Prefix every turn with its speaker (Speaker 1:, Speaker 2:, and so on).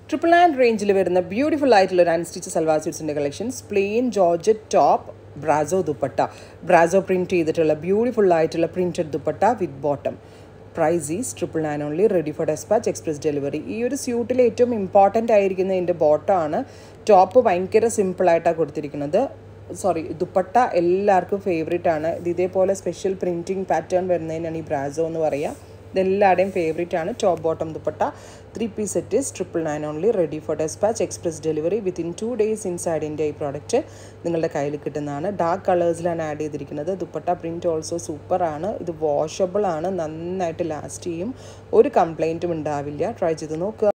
Speaker 1: triple nine റേഞ്ചിൽ വരുന്ന beautiful ആയിട്ടുള്ള ഒരു അൺസ്റ്റിച്ച് സൽവാർ സ്യൂട്ട്സിൻ്റെ collections plain georgette top brasso dupatta brasso print ചെയ്തിട്ടുള്ള ബ്യൂട്ടിഫുൾ ആയിട്ടുള്ള printed dupatta with bottom price is triple nine only ready for despatch express delivery ഈ ഒരു സ്യൂട്ടിൽ ഏറ്റവും ഇമ്പോർട്ടൻ്റ് ആയിരിക്കുന്ന ഇതിൻ്റെ ബോട്ടമാണ് ടോപ്പ് ഭയങ്കര സിമ്പിളായിട്ടാണ് കൊടുത്തിരിക്കുന്നത് സോറി ദുപ്പട്ട എല്ലാവർക്കും ഫേവറേറ്റ് ആണ് ഇത് ഇതേപോലെ സ്പെഷ്യൽ പ്രിൻറ്റിങ് പാറ്റേൺ വരുന്നതിനാണ് ഈ ബ്രാസോ എന്ന് പറയുക ഇതെല്ലാവരുടെയും ഫേവറേറ്റ് ആണ് top bottom dupatta three piece set is triple nine only ready for despatch express delivery within two days inside India ഈ പ്രോഡക്റ്റ് നിങ്ങളുടെ കയ്യിൽ കിട്ടുന്നതാണ് ഡാർക്ക് കളേഴ്സിലാണ് ആഡ് ചെയ്തിരിക്കുന്നത് ദുപ്പട്ട പ്രിൻറ്റ് ഓൾസോ സൂപ്പർ ആണ് ഇത് വാഷബിൾ ആണ് നന്നായിട്ട് ലാസ്റ്റ് ചെയ്യും ഒരു കംപ്ലൈൻറ്റും ഉണ്ടാവില്ല ട്രൈ ചെയ്ത് നോക്കുക